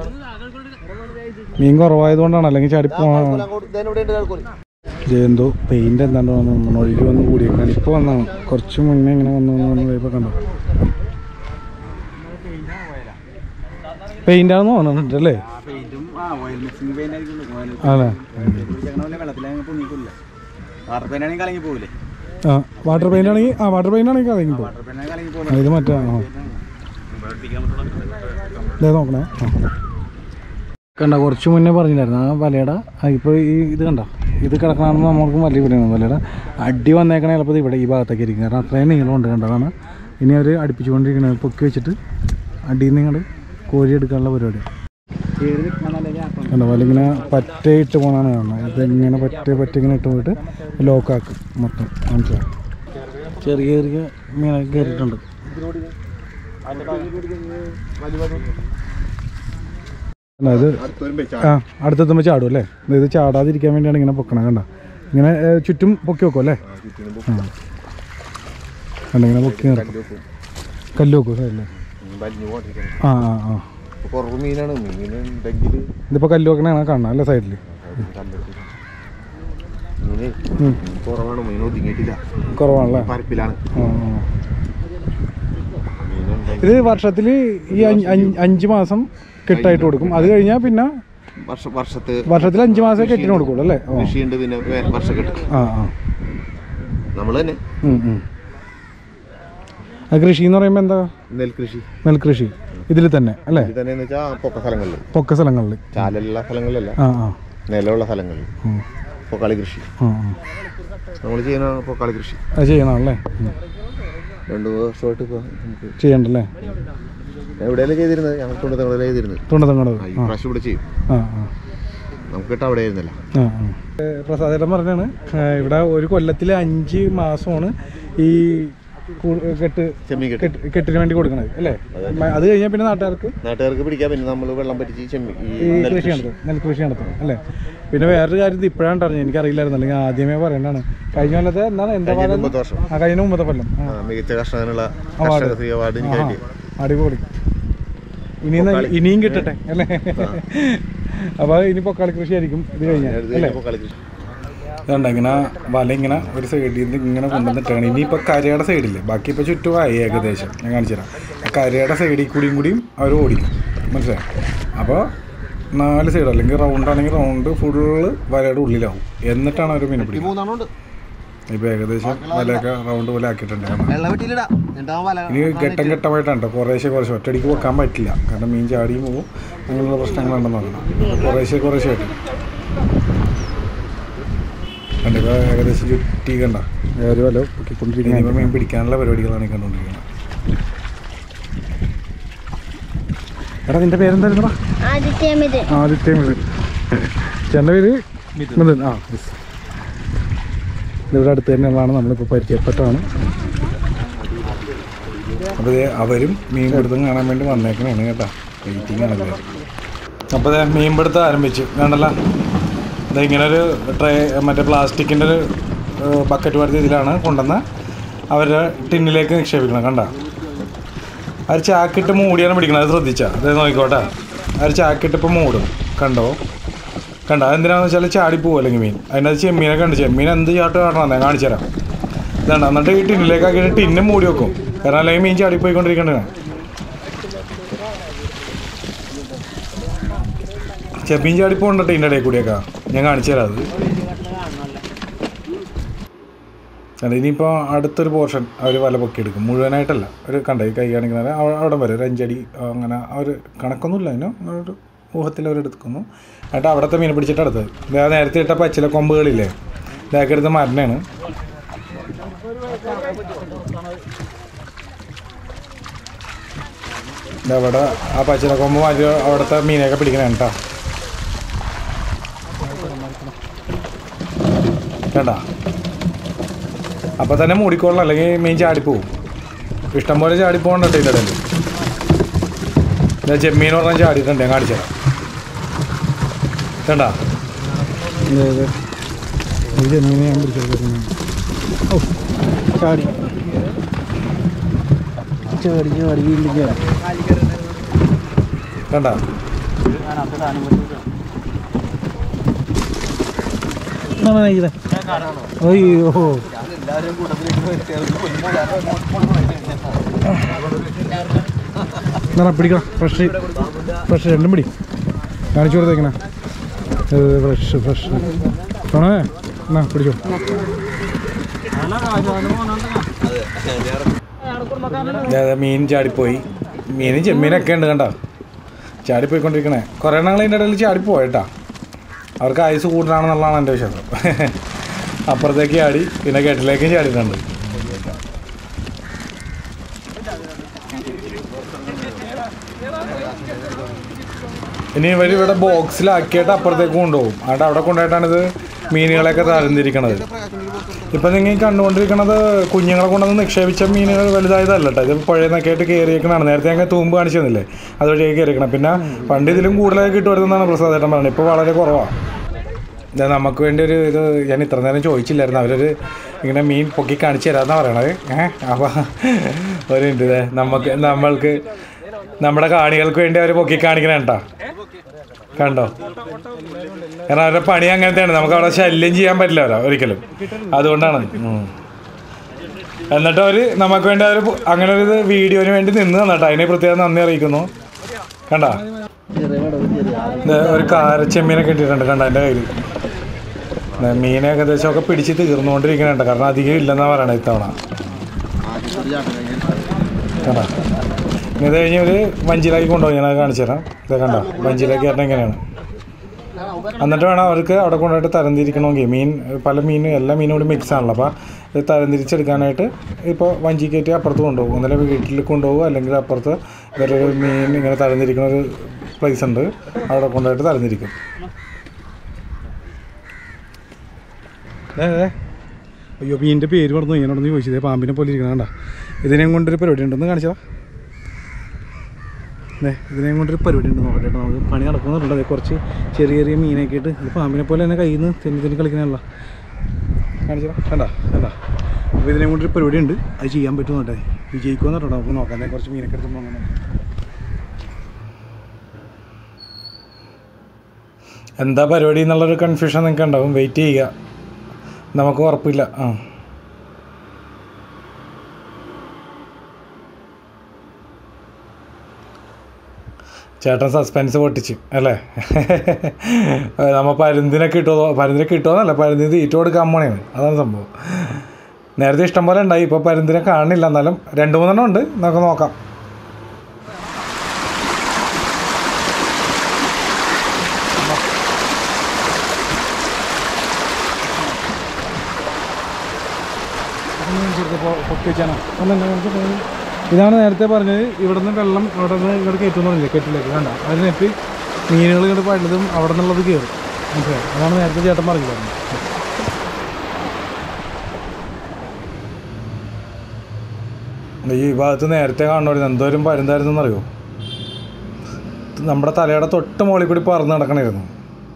മീൻ കുറവായതുകൊണ്ടാണ് അല്ലെങ്കിൽ ചാടി പോവാ എന്തോ പെയിന്റ് എന്താണ്ട് വന്നു ഒഴുകി വന്ന് കൂടിയേക്കാണ് ഇപ്പോൾ വന്നാണ് കുറച്ച് മുന്നേ ഇങ്ങനെ വന്നു വന്ന് വന്ന് ഇപ്പോൾ കണ്ടോ പെയിന്റ് ആണെന്ന് തോന്നുന്നുണ്ട് അല്ലേ പെയിന്റും ആ ഓയിൽ മിക്സിംഗ് പെയിന്റ് ആയിരിക്കും ഓയിൽ അതെ വെള്ളത്തിലങ്ങ് പൊങ്ങിക്കില്ല വാട്ടർ പെയിന്റ് ആണെങ്കിൽ കലങ്ങി പോകില്ലേ ആ വാട്ടർ പെയിന്റ് ആണെങ്കിൽ ആ വാട്ടർ പെയിന്റ് ആണെങ്കിൽ അതെങ്കിൽ പോകും വാട്ടർ പെയിന്റ് കലങ്ങി ആ, ഇത് മറ്റേ ആ ദേ നോക്കണേ ആ. കണ്ട കുറച്ച് മുന്നേ പറഞ്ഞില്ലായിരുന്നു ആ വലയുടെ ഇപ്പോൾ ഈ ഇത് കണ്ട ഇത് കിടക്കണമെന്ന് നമ്മൾക്ക് വലിയ പിടിയാണ് വലയുടെ അടി വന്നേക്കണ ചിലപ്പോൾ ഇവിടെ ഈ ഭാഗത്തേക്ക് ഇരിക്കും കാരണം അത്രയും നീളമുണ്ട് കണ്ടതാണ് ഇനി അവർ അടുപ്പിച്ചുകൊണ്ടിരിക്കുന്നത് പൊക്കി വെച്ചിട്ട് അടിയിൽ നിന്ന് ഇങ്ങോട്ട് കോരിയെടുക്കാനുള്ള പരിപാടി കണ്ട വല ഇങ്ങനെ പറ്റേ ഇട്ട് പോകണതാണ് കാണുന്നത് ഇതിങ്ങനെ പറ്റേ പറ്റ ഇങ്ങനെ ഇട്ട് പോയിട്ട് ലോക്കാക്കും മൊത്തം മനസ്സിലാവും ചെറിയ ചെറിയ മീനൊക്കെ കയറിയിട്ടുണ്ട് അല്ല ഇത് അടുത്തൊരു വെച്ചാ ആ അടുത്തെത്തുമ്പോൾ ചാടും അല്ലേ ഇത് ചാടാതിരിക്കാൻ വേണ്ടിയാണ് ഇങ്ങനെ പൊക്കണം കണ്ട ഇങ്ങനെ ഏ, ചുറ്റും പൊക്കി വെക്കും അല്ലേ ആ കണ്ട ഇങ്ങനെ പൊക്കി നിർത്തും കല്ല് വെക്കും സൈഡില് വലിഞ്ഞു പോകാണ്ടിരിക്കണം ആ ആ ആ കുറവ് മീനാണ് മീൻ ഉണ്ടെങ്കിൽ ഇതിപ്പോൾ കല്ല് വെക്കണതാണ് കാണണം അല്ലേ സൈഡിൽ മീന് ഉം. കുറവാണ് മീൻ ഒതുങ്ങിയിട്ടില്ല കുറവാണല്ലേ പരപ്പിലാണ് ആ ആ മീനുണ്ടെങ്കിൽ ഇത് വർഷത്തിൽ ഈ അഞ്ച് അഞ്ച് അഞ്ച് മാസം കെട്ടായിട്ട് കൊടുക്കും അത് കഴിഞ്ഞാൽ പിന്നെ വർഷ വർഷത്ത് വർഷത്തിൽ അഞ്ച് മാസം കെട്ടിന് കൊടുക്കുള്ളൂ അല്ലേ ആ കൃഷിയുണ്ട് പിന്നെ വേ- വർഷക്കെട്ട് ആ ആ നമ്മൾ തന്നെ ഉം, ഉം. ആ കൃഷി എന്ന് പറയുമ്പോൾ എന്താ നെൽകൃഷി നെൽകൃഷി ഇതിൽ തന്നെ അല്ലേ ഇത് തന്നെ എന്ന് വെച്ചാൽ പൊക്ക സ്ഥലങ്ങളിൽ പൊക്ക സ്ഥലങ്ങളിൽ ചാലുള്ള സ്ഥലങ്ങളിലല്ല ആ ആ നിലമുള്ള സ്ഥലങ്ങളിൽ ഉം. പൊക്കാളി കൃഷി ആ ആ നമ്മൾ ചെയ്യുന്ന പൊക്കാളി കൃഷി അത് ചെയ്യണമല്ലേ ഉം. രണ്ട് വർഷമായിട്ട് ഇപ്പോൾ നമുക്ക് ചെയ്യണ്ടല്ലേ എവിടെയല്ലേ ചെയ്തിരുന്നത് ഞങ്ങൾ കൊണ്ടുതങ്ങളെ ചെയ്തിരുന്നത് തുണ്ടത്തങ്ങടത് ആ, ഈ പ്രാവശ്യം ഇവിടെ ചെയ്യും ആ ആ നമുക്ക് കിട്ടാൻ അവിടെ ആയിരുന്നല്ല ആ ആ പ്രസാദേട്ടൻ പറഞ്ഞാണ് ഇവിടെ ഒരു കൊല്ലത്തിൽ അഞ്ച് മാസമാണ് ഈ കൂ- കെട്ട് ചെമ്മീൻ കെട്ട് കെട്ട് കെട്ടിന് വേണ്ടി കൊടുക്കണത് അല്ലേ അത് കഴിഞ്ഞാൽ പിന്നെ നാട്ടുകാർക്ക് നാട്ടുകാർക്ക് പിടിക്കാൻ പിന്നെ നമ്മൾ വെള്ളം പറ്റിച്ച് ചെമ്മീൻ ഈ ഈ കൃഷി നെൽകൃഷി നടത്തും നെൽകൃഷി നടത്തും അല്ലേ പിന്നെ വേറൊരു കാര്യം ഇത് ഇപ്പോഴാണ് അറിഞ്ഞത് എനിക്കറിയില്ലായിരുന്നു അല്ലെങ്കിൽ ആദ്യമേ പറയേണ്ടതാണ് കഴിഞ്ഞ കൊല്ലത്തെ എന്താണ് എന്താ കഴിഞ്ഞ പറയുക മുമ്പത്തെ വർഷം ആ കഴിഞ്ഞ മുമ്പത്തെ കൊല്ലം ആ ആ, മികച്ച കർഷകനുള്ള അവാർഡ്. കർഷക ശ്രീ അവാർഡ് എനിക്ക് ആഹാ. കിട്ടി അടിപൊളി ഇനിയും ന- ഇനിയും കിട്ടട്ടെ അല്ലേ അപ്പൊ ഇനി പൊക്കാളി കൃഷി ആയിരിക്കും ഇത് കഴിഞ്ഞാൽ അല്ലേ പൊക്കാളി കൃഷി ഇതുണ്ട് ഇങ്ങനെ വല ഇങ്ങനെ ഒരു സൈഡിൽ നിന്ന് ഇങ്ങനെ കൊണ്ടുവന്നിട്ടാണ് ഇനിയിപ്പോൾ കരയുടെ സൈഡില്ലേ ബാക്കി ഇപ്പോൾ ചുറ്റുമായി ഏകദേശം ഞാൻ കാണിച്ചു തരാം ആ കരയുടെ സൈഡിൽ കൂടിയും കൂടിയും അവർ ഓടിക്കും മനസ്സിലായി അപ്പോൾ നാല് സൈഡ് അല്ലെങ്കിൽ റൗണ്ട് ആണെങ്കിൽ റൗണ്ട് ഫുള്ള് വലയുടെ ഉള്ളിലാവും എന്നിട്ടാണ് അവർ മീൻ പിടിക്കുന്നത് മൂന്നെണ്ണം ഉണ്ട് ഇപ്പോൾ ഏകദേശം വലയൊക്കെ റൗണ്ട് പോലെ ആക്കിയിട്ടുണ്ട് കാരണം വെള്ളം വെട്ടിയിലിടാ എന്നിട്ട് ആ വല ഇനി ഘട്ടം ഘട്ടമായിട്ടാണ് കേട്ടോ കുറേശ്ശെ കുറേശ്ശെ ഒറ്റയടിക്ക് വെക്കാൻ പറ്റില്ല കാരണം മീൻ ചാടിയും പോകും അങ്ങനെയുള്ള പ്രശ്നങ്ങളുണ്ടെന്ന് പറഞ്ഞു അപ്പോൾ കുറേശ്ശെ കുറേശ്ശെ ആയിട്ട് കണ്ടിപ്പോൾ ഏകദേശം ചുറ്റി കണ്ട ഒരു വല പൊക്കിക്കൊണ്ടിരിക്കുന്ന ഇപ്പോൾ മീൻ പിടിക്കാനുള്ള പരിപാടികളാണ് ഈ കണ്ടുകൊണ്ടിരിക്കുന്നത് എടാ നിന്റെ പേരെന്തായിരുന്നടാ ആദിത്യമിത് ആദിത്യ മിഥുൻ ചേട്ടൻ്റെ പേര് മിഥുൻ ആ yes. ഇതിവിടെ അടുത്ത് തന്നെയുള്ളതാണ് നമ്മളിപ്പോൾ പരിചയപ്പെട്ടാണ് അപ്പോൾ ദേ അവരും മീൻ പിടുത്തം കാണാൻ വേണ്ടി വന്നേക്കണാണ് കേട്ടോ വെയിറ്റിംഗ് ആണ് എല്ലാവരും അപ്പോൾ ദേ മീൻ പിടുത്തം ആരംഭിച്ചു കണ്ടല്ല ഇത് ഇങ്ങനെ ഒരു ട്രേ മറ്റേ പ്ലാസ്റ്റിക്കിൻ്റെ ഒരു ബക്കറ്റ് വരുന്ന ഇതിലാണ് കൊണ്ടുവന്ന് അവരുടെ ടിന്നിലേക്ക് നിക്ഷേപിക്കണം കണ്ട അത് ചാക്കിട്ട് മൂടിയാണ് പിടിക്കണം അത് ശ്രദ്ധിച്ചാ അത് നോക്കിക്കോട്ടെ അത് ചാക്കിട്ട് ഇപ്പോൾ മൂടും കണ്ടോ കണ്ട അതെന്തിനാന്ന് വെച്ചാൽ ചാടി പോകും അല്ലെങ്കിൽ മീൻ അതിനകത്ത് ചെമ്മീനെ കണ്ട് ചെമ്മീൻ എന്ത് ചാട്ട് കാണണം ഞാൻ കാണിച്ചു തരാം ഇതാണ് എന്നിട്ട് ഈ ടിന്നിലേക്ക് ആക്കിയിട്ട് ടിന്ന് മൂടി വെക്കും കാരണം അല്ലെങ്കിൽ മീൻ ചാടി പോയിക്കൊണ്ടിരിക്കേണ്ടതാണ് ചെമ്മീൻ ചാടി പോകണ്ട ടീൻ്റെ ഇടയിൽ കൂടിയൊക്കെ ഞാൻ കാണിച്ചു തരാം അത് അല്ല ഇനിയിപ്പോൾ അടുത്തൊരു പോർഷൻ അവർ വല പൊക്കിയെടുക്കും മുഴുവനായിട്ടല്ല ഒരു കണ്ട ഈ കൈ കാണിക്കുന്നത് അവ- അവിടെ വരെ ഒരു അഞ്ചടി അങ്ങനെ അവർ കണക്കൊന്നുമില്ല അതിന് ഒരു ഊഹത്തിൽ അവർ എടുക്കുന്നു എന്നിട്ട് അവിടുത്തെ മീൻ പിടിച്ചിട്ട് അടുത്തത് ഇതാ നേരത്തെ ഇട്ട പച്ചില കൊമ്പുകളില്ലേ ഇതൊക്കെ എടുത്ത് മരണയാണ് അവിടെ ആ പച്ചില കൊമ്പ് മാറ്റി അവിടുത്തെ മീനൊക്കെ പിടിക്കണേ കേട്ടോ കേട്ടാ അപ്പോൾ തന്നെ മൂടിക്കോളണം അല്ലെങ്കിൽ മീൻ ചാടിപ്പോവും ഇഷ്ടം പോലെ ചാടിപ്പോകണ്ട ഇതിൻ്റെ ഇടയിൽ ഇതാ ചെമ്മീൻ പറഞ്ഞാൽ ചാടിയിട്ടുണ്ട് ഞാൻ കാണിച്ചു തരാം കണ്ടാ ചാടി ചാടി ചാടി വീണ്ടും ചാടി കണ്ടാ അയ്യോ എന്നാ പിടിക്കണം ഫ്രഷ് ഫ്രഷ് രണ്ടും പിടി കാണിച്ചു കൊടുത്തേക്കണ ഫ്രഷ് ഫ്രഷ് ആണേ എന്നാ പിടിച്ചോ അതെ മീൻ ചാടിപ്പോയി മീനും ചെമ്മീനൊക്കെ ഉണ്ട് കണ്ടോ ചാടിപ്പോയിക്കൊണ്ടിരിക്കണേ കുറേ നാൾ അതിൻ്റെ ഇടയിൽ ചാടിപ്പോയേട്ടാ അവർക്ക് ആയുസ് കൂടുതലാണെന്നുള്ളതാണ് എൻ്റെ വിശ്വാസം അപ്പുറത്തേക്ക് ചാടി പിന്നെ കെട്ടിലേക്കും ചാടിയിട്ടുണ്ട് ഇനി ഇവർ ഇവിടെ ബോക്സിലാക്കിയിട്ട് അപ്പുറത്തേക്ക് കൊണ്ടുപോകും അവിടെ അവിടെ കൊണ്ടുപോയിട്ടാണ് ഇത് മീനുകളെയൊക്കെ തരംതിരിക്കണത് ഇപ്പം നിങ്ങൾ കണ്ടുകൊണ്ടിരിക്കണത് കുഞ്ഞുങ്ങളെ കൊണ്ടുവന്ന് നിക്ഷേപിച്ച മീനുകൾ വലുതായതല്ല കേട്ടോ ഇത് പുഴയെന്നൊക്കെ ആയിട്ട് കയറിയേക്കണാണ് നേരത്തെ ഞങ്ങൾ തൂമ്പ് കാണിച്ചു തന്നില്ലേ അതുവഴിയൊക്കെ കയറിയേക്കണം പിന്നെ പണ്ട് ഇതിലും കൂടുതലൊക്കെ കിട്ടുമായിരുന്നാണ് പ്രസാദേട്ടൻ പറഞ്ഞത് ഇപ്പോൾ വളരെ കുറവാണ് ഇത് നമുക്ക് വേണ്ടി ഒരു ഇത് ഞാൻ ഇത്ര നേരം ചോദിച്ചില്ലായിരുന്നു അവരൊരു ഇങ്ങനെ മീൻ പൊക്കി കാണിച്ചു തരാമെന്നാണ് പറയണത് ഏഹ് അപ്പോൾ ഒരു ഉണ്ട് ഇതേ നമുക്ക് നമ്മൾക്ക് നമ്മുടെ കാണികൾക്ക് വേണ്ടി അവർ പൊക്കി കാണിക്കണ കേട്ടോ കണ്ടോ കാരണം അവരുടെ പണി അങ്ങനത്തെയാണ് നമുക്ക് അവിടെ ശല്യം ചെയ്യാൻ പറ്റില്ല അവരോ ഒരിക്കലും അതുകൊണ്ടാണ് ഉം. എന്നിട്ട് അവർ നമുക്ക് വേണ്ടി അവർ അങ്ങനെ ഒരു ഇത് വീഡിയോന് വേണ്ടി നിന്ന് തന്നിട്ടോ അതിന് പ്രത്യേകം നന്ദി അറിയിക്കുന്നു കണ്ട ഒരു കാരച്ചെമ്മീനൊക്കെ ഇട്ടിട്ടുണ്ട് കണ്ട എൻ്റെ കയ്യിൽ ദേ മീനെ ഏകദേശം ഒക്കെ പിടിച്ച് തീർന്നുകൊണ്ടിരിക്കുന്നുണ്ട് കാരണം അധികം ഇല്ലെന്നാണ് പറയണത് ഇത്തവണ കണ്ട ഇനി ഇത് കഴിഞ്ഞ് ഒരു വഞ്ചിയിലാക്കി കൊണ്ടുപോയി ഞാനത് കാണിച്ചു തരാം ഇത് കണ്ടോ വഞ്ചിയിലാക്കി പറഞ്ഞാൽ ഇങ്ങനെയാണ് എന്നിട്ട് വേണം അവർക്ക് അവിടെ കൊണ്ടുപോയിട്ട് തരംതിരിക്കണമെങ്കിൽ മീൻ പല മീനും എല്ലാ മീനും കൂടി മിക്സ് ആണല്ലോ അപ്പോൾ ഇത് തരംതിരിച്ചെടുക്കാനായിട്ട് ഇപ്പോൾ വഞ്ചി കയറ്റി അപ്പുറത്ത് കൊണ്ടുപോകും ഒന്നല്ല വീട്ടിൽ കൊണ്ടുപോകും അല്ലെങ്കിൽ അപ്പുറത്ത് വേറൊരു മീൻ ഇങ്ങനെ തരംതിരിക്കുന്ന ഒരു പ്ലേസ് ഉണ്ട് അവിടെ കൊണ്ടുപോയിട്ട് തരംതിരിക്കും അയ്യോ മീനിൻ്റെ പേര് പറഞ്ഞു എന്നോടൊന്ന് ചോദിച്ചത് പാമ്പിനെ പോലെ ഇരിക്കണം കണ്ട ഇതിനെയും കൊണ്ടൊരു പരിപാടി ഉണ്ടെന്ന് കാണിച്ചതാ അതെ ഇതിനെയും കൊണ്ടൊരു പരിപാടി ഉണ്ട് നോക്കട്ടെ കേട്ടോ. നമുക്ക് പണി നടക്കുന്നുണ്ട് അതെ കുറച്ച് ചെറിയ ചെറിയ മീനൊക്കെ ഇട്ട് ഇത് പാമ്പിനെ പോലെ തന്നെ കയ്യിൽ നിന്ന് തെന്നി തെന്നി കളിക്കണല്ല കാണിച്ചതാ കണ്ട കണ്ട അപ്പോൾ ഇതിനെയും കൊണ്ടൊരു പരിപാടി ഉണ്ട് അത് ചെയ്യാൻ പറ്റുമോ കേട്ടെ വിജയിക്കുമെന്ന് കേട്ടോ നമുക്ക് നോക്കാം ദേ കുറച്ച് മീനൊക്കെ എടുത്ത് നോക്കണം എന്താ പരിപാടി എന്നുള്ളൊരു കൺഫ്യൂഷൻ നിങ്ങൾക്ക് ഉണ്ടാവും വെയിറ്റ് ചെയ്യുക നമുക്ക് ഉറപ്പില്ല ആ ചേട്ടൻ സസ്പെൻസ് പൊട്ടിച്ച് അല്ലേ നമ്മ പരുന്തിനെ കിട്ടുമോ പരുന്തിനെ കിട്ടുമോന്നല്ല പരുന്തിന് തീറ്റ കൊടുക്കാൻ പോണേണ് അതാണ് സംഭവം നേരത്തെ ഇഷ്ടം പോലെ ഉണ്ടായി ഇപ്പോൾ പരുന്തിനെ കാണുന്നില്ല എന്നാലും രണ്ട് മൂന്നെണ്ണം ഉണ്ട് നമുക്ക് നോക്കാം ഇതാണ് നേരത്തെ പറഞ്ഞത് ഇവിടുന്ന് വെള്ളം അവിടെ നിന്ന് ഇങ്ങോട്ട് കയറ്റുമെന്ന് പറഞ്ഞില്ലേ കെട്ടിലേക്ക് വേണ്ട അതിനെട്ട് മീനുകൾ ഇങ്ങോട്ട് പഴുന്നതും അവിടെ നിന്നുള്ളത് കയറും മനസ്സിലായി അതാണ് നേരത്തെ ചേട്ടൻ പറഞ്ഞത് ഈ ഭാഗത്ത് നേരത്തെ കാണുമായിരുന്നു എന്തോരം പരുന്തായിരുന്നു അറിയോ നമ്മുടെ തലയുടെ തൊട്ട് മുകളിൽ കൂടി പറന്ന് നടക്കണമായിരുന്നു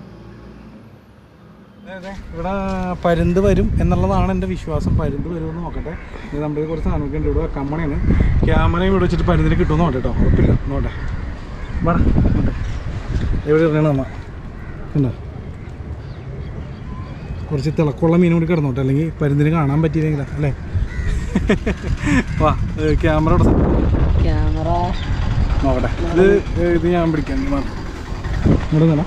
ഇവിടെ പരുന്ത് വരും എന്നുള്ളതാണ് എൻ്റെ വിശ്വാസം പരുന്ത് വരുമെന്ന് നോക്കട്ടെ ഇത് നമ്മുടെ കയ്യിൽ കുറച്ച് സാധനമൊക്കെ ഉണ്ട് ഇവിടെ വെക്കാൻ പണിയാണ് ക്യാമറയും ഇവിടെ വെച്ചിട്ട് പരുന്തിന് കിട്ടുമെന്ന് നോട്ടെ കേട്ടോ ഉറപ്പില്ല നോട്ടെ വേണം എവിടെ ഇറങ്ങണം അമ്മ ഉണ്ടോ കുറച്ച് തിളക്കമുള്ള മീൻ കൂടി കിടന്നോട്ടെ അല്ലെങ്കിൽ പരുന്തിന് കാണാൻ പറ്റിയില്ലെങ്കിലാ അല്ലേ വാ ക്യാമറ ഇവിടെ ക്യാമറ നോക്കട്ടെ ഇത് ഇത് ഞാൻ പിടിക്കാം ഇങ്ങോട്ട് നിന്നാ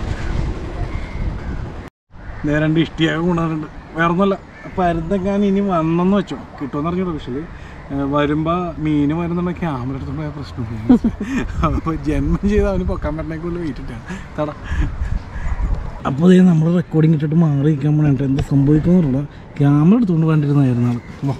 ദേ രണ്ട് ഇഷ്ടിയൊക്കെ കൊണ്ടുവന്നിട്ടുണ്ട് വേറെ ഒന്നുമല്ല പരുന്തെങ്ങാൻ ഇനി വന്നെന്ന് വെച്ചോ കിട്ടുമെന്ന് അറിഞ്ഞൂടോ പക്ഷേ വരുമ്പോൾ മീൻ വരുന്നുണ്ടെങ്കിൽ ക്യാമറ എടുത്തോണ്ട് പോയ പ്രശ്നം അപ്പോൾ ജന്മം ചെയ്ത് അവന് പൊക്കാൻ പറ്റണേക്കുള്ള വെയിറ്റിട്ടാണ് തട അപ്പോൾ അതേ നമ്മൾ റെക്കോർഡിങ് ഇട്ടിട്ട് മാറി നിൽക്കാൻ പോകണിട്ട് എന്ത് സംഭവിക്കുമെന്നുള്ള ക്യാമറ എടുത്തുകൊണ്ട് വേണ്ടിയിരുന്നായിരുന്നു ആൾ വാ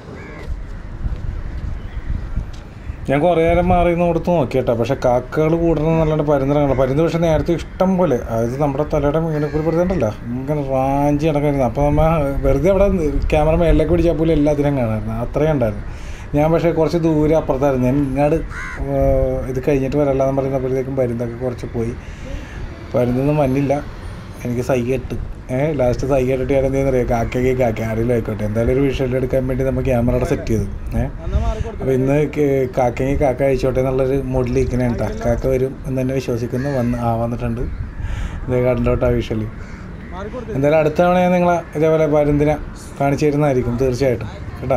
ഞാൻ കുറേ നേരം മാറി നിന്ന് കൊടുത്ത് നോക്കി കേട്ടോ പക്ഷേ കാക്കകൾ കൂടണം എന്നല്ലാണ്ട് പരുന്നിറങ്ങണം പരുന്ത് പക്ഷേ നേരത്തെ ഇഷ്ടം പോലെ അതായത് നമ്മുടെ തലയുടെ മീനെ കൂടി പരുന്നുണ്ടല്ലോ ഇങ്ങനെ റാഞ്ചി നടക്കായിരുന്നു അപ്പോൾ നമ്മ വെറുതെ അവിടെ ക്യാമറ മേളിലേക്ക് പിടിച്ചാൽ പോലും എല്ലാത്തിനും കാണാമായിരുന്നു അത്രയും ഉണ്ടായിരുന്നു ഞാൻ പക്ഷേ കുറച്ച് ദൂരെ അപ്പുറത്തായിരുന്നു ഞാൻ ഇങ്ങോട്ട് ഇത് കഴിഞ്ഞിട്ട് വരല്ലാന്ന് പറയുന്നപ്പോഴത്തേക്കും പരുന്തൊക്കെ കുറച്ച് പോയി പരുന്തൊന്നും വന്നില്ല എനിക്ക് സൈ കെട്ട് ഏഹ് ലാസ്റ്റ് സൈ കെട്ടിട്ട് ഞാൻ എന്തെന്ന് അറിയാം കാക്കയ്ക്ക് കാക്ക ആരെങ്കിലും ആയിക്കോട്ടെ എന്തായാലും ഒരു വിഷയം എടുക്കാൻ വേണ്ടി നമ്മൾ ക്യാമറ അവിടെ സെറ്റ് ചെയ്തു ഏഹ് അപ്പോൾ ഇന്ന് കേ- കാക്കയ്ക്ക് കാക്ക അയച്ചോട്ടെ എന്നുള്ളൊരു മൂഡിൽ ഇരിക്കണേ കേട്ടോ കാക്ക വരും എന്ന് തന്നെ വിശ്വസിക്കുന്നു വന്ന് ആ വന്നിട്ടുണ്ട് ഇതേ കണ്ടിലോട്ട് ആ വിഷല് എന്തായാലും അടുത്ത തവണ ഞാൻ നിങ്ങളെ ഇതേപോലെ പരുന്തിനെ കാണിച്ചു തരുന്നതായിരിക്കും തീർച്ചയായിട്ടും കേട്ടോ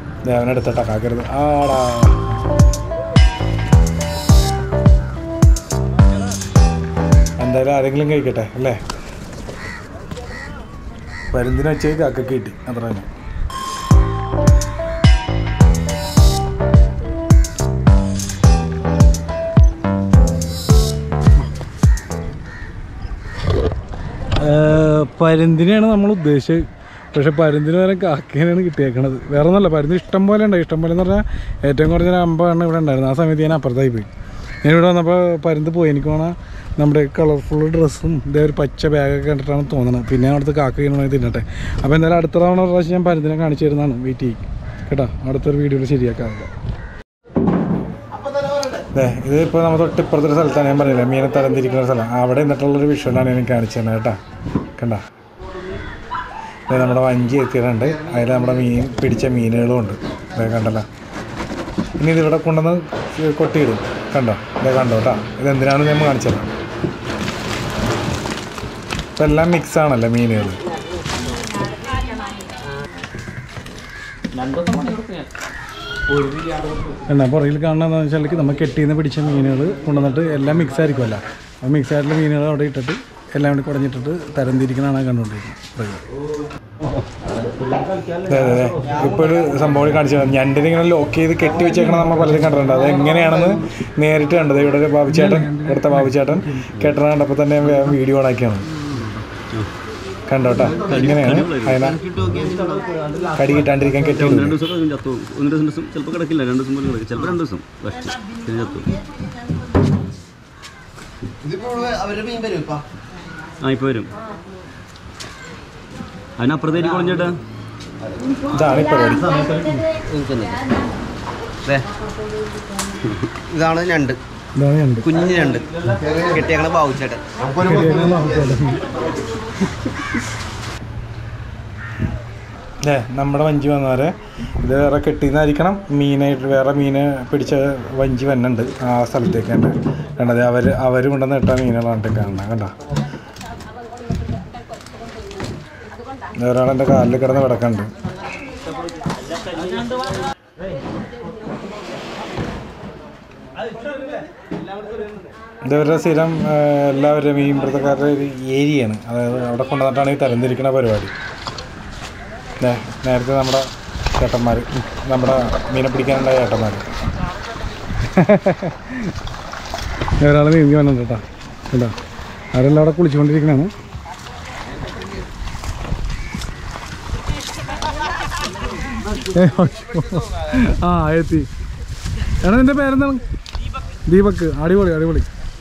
ദേവനെടുത്തട്ടാ കാക്കരുത് ആടാ എന്തായാലും ആരെങ്കിലും കഴിക്കട്ടെ അല്ലേ പരുന്തിനെ വെച്ച് കാക്കക്ക് കിട്ടി അത്ര തന്നെ പരുന്തിനെയാണ് നമ്മൾ ഉദ്ദേശിച്ചത് പക്ഷെ പരുന്തിന് വരെ കാക്കേനാണ് കിട്ടിയേക്കണത് വേറെ ഒന്നല്ല പരുന്ത് ഇഷ്ടം പോലെ ഉണ്ട് ഇഷ്ടം പോലെ എന്ന് പറഞ്ഞാൽ ഏറ്റവും കുറഞ്ഞ ഒരു അമ്പതെണ്ണം ഇവിടെ ഉണ്ടായിരുന്നു ആ സമയത്ത് ഞാൻ അപ്പുറത്തായി പോയി ഞാൻ ഇവിടെ വന്നപ്പോൾ പരുന്ത് പോയി എനിക്ക് വേണം നമ്മുടെ കളർഫുൾ ഡ്രസ്സും ഇതേ ഒരു പച്ച ബാഗൊക്കെ കണ്ടിട്ടാണ് തോന്നുന്നത് പിന്നെ അവിടുത്തെ കാക്ക ഇങ്ങനെ തിന്നട്ടെ അപ്പോൾ എന്തായാലും അടുത്ത തവണ ഒരു പ്രാവശ്യം ഞാൻ പരുന്തിനെ കാണിച്ചു തരുന്നതാണ് വെയിറ്റ് ചെയ്യും കേട്ടോ അടുത്തൊരു വീഡിയോയിൽ ശരിയാക്കാം അതെ ഇത് ഇപ്പോൾ നമ്മൾ തൊട്ട് ഇപ്പുറത്തെ ഒരു സ്ഥലത്താണ് ഞാൻ പറഞ്ഞില്ല മീനെ തരംതിരിക്കുന്ന ഒരു സ്ഥലം അവിടെ നിന്നിട്ടുള്ളൊരു വിഷ്വലാണ് എനിക്ക് കാണിച്ചു തന്നെ കേട്ടോ കണ്ട ഇത് നമ്മുടെ വഞ്ചി എത്തിയിട്ടുണ്ട് അതിൽ നമ്മുടെ മീൻ പിടിച്ച മീനുകളും ഉണ്ട് ഇതേ കണ്ടല്ലോ ഇനി ഇതിവിടെ കൊണ്ടുവന്ന് കൊട്ടിയിടും കണ്ടോ ഇതേ കണ്ടോ കേട്ടോ ഇതെന്തിനാണെന്ന് ഞാൻ കാണിച്ചത് ഇപ്പം എല്ലാം മിക്സ് ആണല്ലോ മീനുകൾ എന്നാ പുറകിൽ കാണുന്നതെന്ന് വെച്ചാൽ നമ്മൾ കെട്ടിന്ന് പിടിച്ച മീനുകൾ കൊണ്ടുവന്നിട്ട് എല്ലാം മിക്സ് ആയിരിക്കുമല്ലോ ആ മിക്സ് ആയിട്ടുള്ള മീനുകൾ അവിടെ ഇട്ടിട്ട് എല്ലാം കൂടി കുടഞ്ഞിട്ടിട്ട് തരംതിരിക്കണതാണ് കണ്ടുകൊണ്ടിരിക്കുന്നത് അതെ അതെ അതെ ഇപ്പോൾ ഒരു സംഭവം കാണിച്ചു ഞണ്ടിനെ ഇങ്ങനെ ലോക്ക് ചെയ്ത് കെട്ടി വെച്ചേക്കണം നമ്മൾ പലരും കണ്ടിട്ടുണ്ട് അത് എങ്ങനെയാണെന്ന് നേരിട്ട് കണ്ടത് ഇവിടെ ഒരു ബാബുചേട്ടൻ ഇവിടുത്തെ ബാബുചേട്ടൻ കെട്ടണ കണ്ടപ്പോൾ തന്നെ വേഗം വീഡിയോ ഓണാക്കിയാണ് കണ്ടോട്ടാ ഇങ്ങനെയാണ് അതിനെ കടി കിട്ടാണ്ടിരിക്കാൻ കെട്ടിയിടുന്നത് രണ്ട് ദിവസം കഴിഞ്ഞ് ചത്തു പോകും. ഒന്ന് രണ്ട് ദിവസം ചിലപ്പോൾ കിടക്കില്ല രണ്ട് ദിവസം പോലും കിടക്കും ചിലപ്പോൾ രണ്ട് ദിവസം ഫസ്റ്റ് പിന്നെ ചത്തു പോകും. ആ ഇപ്പോൾ വരും അതിനപ്പുറത്തേക്ക് കുളഞ്ഞേട്ടാ ഇതാണ് ഈ പരിപാടി ഇതാണ് ഞണ്ട് ഇതാണ് ഞണ്ട് കുഞ്ഞു ഞണ്ട് കെട്ടിയങ്ങളെ ബാവുച്ചേട്ടൻ അല്ലേ നമ്മുടെ വഞ്ചി വന്നവരെ ഇത് വേറെ കെട്ടിന്നായിരിക്കണം മീനായിട്ട് വേറെ മീനെ പിടിച്ച വഞ്ചി വന്നുണ്ട് ആ സ്ഥലത്തേക്ക് ഉണ്ട് കണ്ടത് അവർ അവർ കൊണ്ടുവന്ന് ഇട്ട മീനുകളാണ് കാണുന്നത് കണ്ട ഒരാൾ എൻ്റെ കാലിൽ കിടന്ന് കിടക്കുന്നുണ്ട് ഇതവരുടെ സ്ഥിരം ആ, എല്ലാവരുടെയും ഈ ഇവിടുത്തെക്കാരുടെ ഒരു ഏരിയയാണ് അതായത് അവിടെ കൊണ്ടുവന്നിട്ടാണ് ഈ തരംതിരിക്കുന്ന പരിപാടി ദേ, നേരത്തെ നമ്മുടെ ചേട്ടന്മാർ നമ്മുടെ മീനെ പിടിക്കാനുണ്ടായ ചേട്ടന്മാർ ഒരാൾ നീന്തി വന്നിട്ട് കേട്ടോ കേട്ടോ അവരെല്ലാം അവിടെ കുളിച്ചുകൊണ്ടിരിക്കണതാണ് ഏ, അയ്യോ. ആ എത്തി എടാ നിന്റെ പേരെന്താണ് ദീപക് അടിപൊളി അടിപൊളി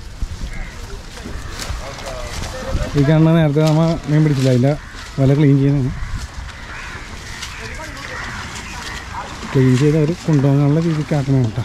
ഈ കാണുന്ന നേരത്തെ നമ്മ മീൻ പിടിച്ചില്ല അതിൻ്റെ വല ക്ലീൻ ചെയ്യുന്നതാണ് ക്ലീൻ ചെയ്ത് അവർ കൊണ്ടുപോകാനുള്ള രീതിക്ക് ആക്കണം കേട്ടോ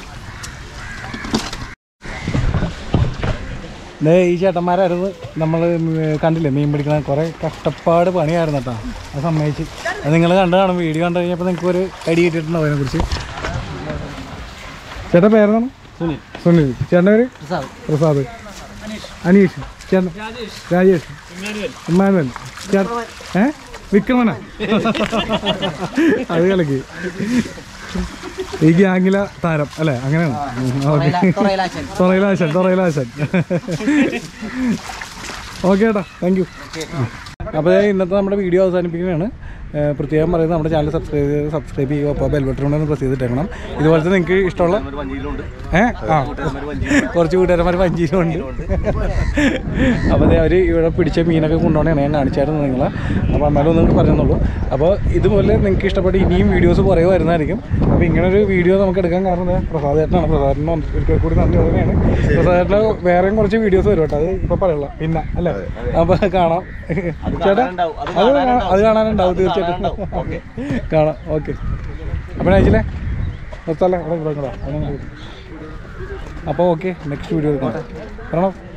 ദേ ഈ ചേട്ടന്മാരായിരുന്നു നമ്മൾ കണ്ടില്ലേ മീൻ പിടിക്കണ കുറേ കഷ്ടപ്പാട് പണിയായിരുന്നു കേട്ടോ അത് സമ്മതിച്ച് അത് നിങ്ങൾ കണ്ടു കാണും വീഡിയോ കണ്ടു കഴിഞ്ഞപ്പോൾ നിങ്ങൾക്ക് ഒരു ഐഡിയ കിട്ടിയിട്ടുണ്ടോ അതിനെക്കുറിച്ച് ചേട്ടാ പേരെന്താണ് സുനിൽ സുനിൽ ചേട്ടൻ്റെ പേര് പ്രസാദ് അനീഷ് ചേട്ടൻ രാജേഷ് ഇമ്മാനുവൽ ചേട്ടൻ ഏ വിക്രമന അത് കലക്കി ഈ ഗ്യാങ്ങിലെ താരം അല്ലേ അങ്ങനെയാണ് ഓക്കെ തൊറയിലാശൻ തൊറയിലാശൻ ഓക്കെ ഏട്ടാ താങ്ക് യു അപ്പോൾ ഇന്നത്തെ നമ്മുടെ വീഡിയോ അവസാനിപ്പിക്കുകയാണ് ഏഹ് പ്രത്യേകം പറയുന്നത് നമ്മുടെ ചാനൽ സബ്സ്ക്രൈബ് ചെയ്ത് സബ്സ്ക്രൈബ് ചെയ്യുക അപ്പോൾ ബെൽ ബട്ടൺ ഒന്ന് പ്രസ് ചെയ്തിട്ടേക്കണം ഇതുപോലത്തെ നിങ്ങൾക്ക് ഇഷ്ടമുള്ള ഏ ആ കുറച്ച് കൂട്ടുകാരന്മാർ വഞ്ചിയിലുണ്ട് അപ്പോൾ ദേ അവർ ഇവിടെ പിടിച്ച മീനൊക്കെ കൊണ്ടുപോകണേ ഞാൻ കാണിച്ചായിരുന്നു നിങ്ങളെ അപ്പോൾ എന്നാലും ഒന്നും പറയുന്നുള്ളൂ അപ്പോൾ ഇതുപോലെ നിങ്ങൾക്ക് ഇഷ്ടപ്പെട്ട ഇനിയും വീഡിയോസ് കുറേ വരുന്നതായിരിക്കും അപ്പോൾ ഇങ്ങനൊരു വീഡിയോ നമുക്ക് എടുക്കാൻ കാരണം ദേ പ്രസാദേട്ടനാണ് പ്രസാദേട്ടന് ഒരിക്കൽ കൂടി നന്ദി പറയുകയാണ് പ്രസാദേട്ടന് വേറെയും കുറച്ച് വീഡിയോസ് വരും കേട്ടോ അത് ഇപ്പോൾ പറയുള്ള പിന്നെ അല്ലേ അപ്പോൾ കാണാം ചേട്ടാ അത് കാണാൻ- അത് കാണാനുണ്ടാവും തീർച്ചയായിട്ടും കാണാം ഓക്കെ അപ്പോൾ നയിച്ചില്ലേ നിർത്തല്ലേ ഇവിടെ ഇവിടെ അപ്പോൾ ഓക്കെ നെക്സ്റ്റ് വീഡിയോ എടുക്കാം പറയണം